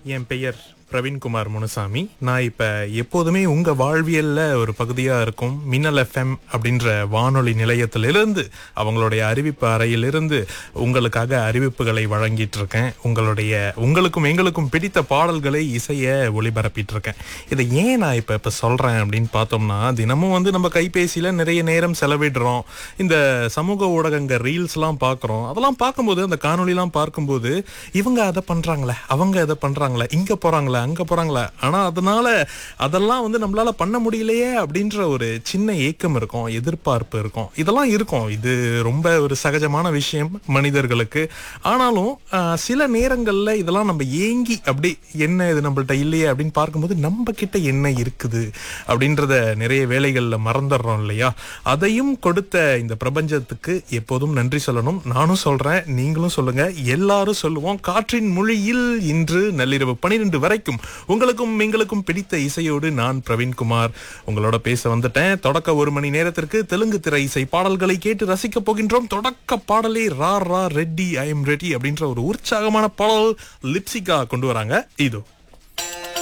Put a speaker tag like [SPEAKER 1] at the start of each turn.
[SPEAKER 1] என் பெயர் பிரவீன்குமார் முனுசாமி நான் இப்ப எப்போதுமே உங்க வாழ்வியல்ல ஒரு பகுதியா இருக்கும் மின்னல் எஃப்எம் அப்படின்ற வானொலி நிலையத்திலிருந்து அவங்களுடைய அறிவிப்பு அறையிலிருந்து உங்களுக்காக அறிவிப்புகளை வழங்கிட்டு இருக்கேன் உங்களுடைய உங்களுக்கும் எங்களுக்கும் பிடித்த பாடல்களை இசைய ஒளிபரப்பிட்டு இருக்கேன் இதை ஏன் நான் இப்ப இப்ப சொல்றேன் அப்படின்னு பார்த்தோம்னா தினமும் வந்து நம்ம கைபேசியில நிறைய நேரம் செலவிடுறோம் இந்த சமூக ஊடகங்க ரீல்ஸ்லாம் பார்க்குறோம் அதெல்லாம் பார்க்கும்போது அந்த காணொளிலாம் பார்க்கும்போது இவங்க அதை பண்றாங்களே அவங்க அதை பண்றாங்களே இங்க போறாங்களே அங்க போறாங்களே ஆனா அதனால அதெல்லாம் வந்து நம்மளால பண்ண முடியலையே அப்படின்ற ஒரு சின்ன ஏக்கம் இருக்கும் எதிர்பார்ப்பு இருக்கும் இதெல்லாம் இருக்கும் இது ரொம்ப ஒரு சகஜமான விஷயம் மனிதர்களுக்கு ஆனாலும் ஆஹ், சில நேரங்கள்ல இதெல்லாம் நம்ம ஏங்கி அப்படி என்ன இது நம்மள்ட்ட இல்லையே அப்படின்னு பார்க்கும்போது நம்ம கிட்ட என்ன இருக்குது அப்படின்றத நிறைய வேலைகள்ல மறந்துடுறோம் இல்லையா அதையும் கொடுத்த இந்த பிரபஞ்சத்துக்கு எப்போதும் நன்றி சொல்லணும் நானும் சொல்றேன் நீங்களும் சொல்லுங்க எல்லாரும் சொல்லுவோம் காற்றின் மொழியில் இன்று நள்ளிரவு பனிரெண்டு வரைக்கும் உங்களுக்கும் எங்களுக்கும் பிடித்த இசையோடு நான் பிரவீன்குமார் உங்களோட பேச வந்துட்டேன் தொடக்க ஒரு மணி நேரத்திற்கு தெலுங்கு திரை இசை பாடல்களை கேட்டு ரசிக்க போகின்றோம் தொடக்க பாடலே Ra Ra Reddy I'm ready அப்படின்ற ஒரு உற்சாகமான பாடல் லிப்சிகா கொண்டு வராங்க இதோ